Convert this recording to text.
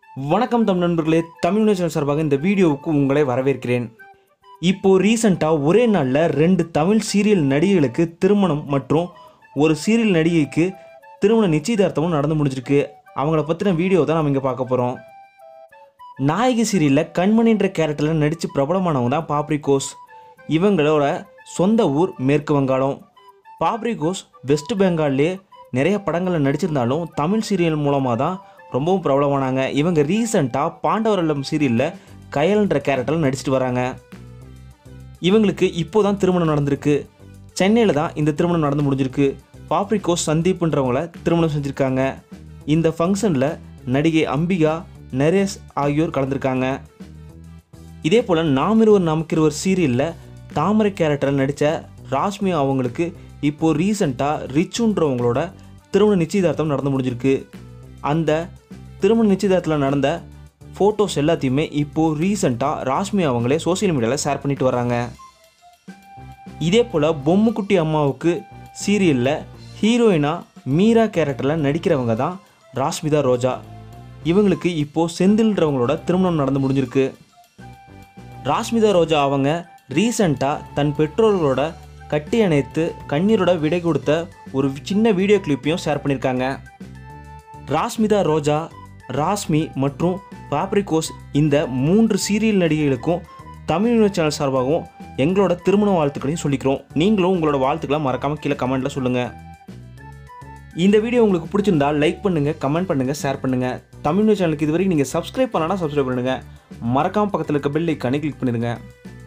வணக்கம் தமிழ் நண்பர்களே தமிழ் நேஷனல் சார்பாக இந்த வீடியோவுக்கு உங்களை வரவேற்கிறேன் இப்போ ரீசண்டாக ஒரே நாளில் ரெண்டு தமிழ் சீரியல் நடிகைகளுக்கு திருமணம் மற்றும் ஒரு சீரியல் நடிகைக்கு திருமண நிச்சயதார்த்தமும் நடந்து முடிஞ்சிருக்கு அவங்கள பற்றின வீடியோ தான் நம்ம இங்கே பார்க்க போகிறோம் நாயகி சீரியலில் கண்மணின்ற கேரக்டரில் நடித்து பிரபலமானவங்க தான் பாப்ரிகோஸ் இவங்களோட சொந்த ஊர் மேற்கு வங்காளம் பாப்ரிகோஸ் வெஸ்ட் பெங்கால்லே நிறைய படங்களில் நடிச்சிருந்தாலும் தமிழ் சீரியல் மூலமாக தான் ரொம்பவும் பிரபலமானாங்க இவங்க ரீசண்டாக பாண்டவரல்லம் சீரியலில் கயல்ன்ற கேரக்டரில் நடிச்சிட்டு வராங்க இவங்களுக்கு இப்போ தான் திருமணம் நடந்திருக்கு சென்னையில் தான் இந்த திருமணம் நடந்து முடிஞ்சிருக்கு பாப்ரிகோஸ் சந்தீப்ன்றவங்கள திருமணம் செஞ்சுருக்காங்க இந்த ஃபங்க்ஷனில் நடிகை அம்பிகா நரேஷ் ஆகியோர் கலந்துருக்காங்க இதே போல் நாம் இருவர் நமக்கிருவர் சீரியலில் தாமரை கேரக்டரில் நடித்த ராஷ்மி அவங்களுக்கு இப்போது ரீசண்டாக ரிச்சுன்றவங்களோட திருமண நிச்சயதார்த்தம் நடந்து முடிஞ்சிருக்கு அந்த திருமண நிச்சயதார்த்தத்தில் நடந்த ஃபோட்டோஸ் எல்லாத்தையுமே இப்போது ரீசண்டாக ராஷ்மி அவங்களே சோஷியல் மீடியாவில் ஷேர் பண்ணிட்டு வராங்க இதே போல் பொம்முக்குட்டி அம்மாவுக்கு சீரியலில் ஹீரோயினா மீரா கேரக்டரில் நடிக்கிறவங்க தான் ராஷ்மிதா ரோஜா இவங்களுக்கு இப்போது செந்தில்ன்றவங்களோட திருமணம் நடந்து முடிஞ்சிருக்கு ராஷ்மிதா ரோஜா அவங்க ரீசண்டாக தன் பெற்றோர்களோட கட்டி அணைத்து கண்ணீரோட விடை கொடுத்த ஒரு சின்ன வீடியோ கிளிப்பையும் ஷேர் பண்ணியிருக்காங்க ராஷ்மிதா ரோஜா ராஷ்மி மற்றும் பாப்ரிகோஸ் இந்த மூன்று சீரியல் நடிகைகளுக்கும் தமிழ் நியூஸ் சேனல் சார்பாகவும் எங்களோட திருமண வாழ்த்துக்களையும் சொல்லிக்கிறோம் நீங்களும் உங்களோட வாழ்த்துக்களை மறக்காமல் கீழே கமெண்ட்டில் சொல்லுங்கள் இந்த வீடியோ உங்களுக்கு பிடிச்சிருந்தா லைக் பண்ணுங்கள் கமெண்ட் பண்ணுங்கள் ஷேர் பண்ணுங்கள் தமிழ் நியூஸ் சேனலுக்கு இதுவரைக்கும் நீங்கள் சப்ஸ்கிரைப் பண்ணலாம் சப்ஸ்கிரைப் பண்ணுங்கள் மறக்காமல் பக்கத்தில் இருக்க பெல் ஐக்கானே கிளிக் பண்ணிடுங்க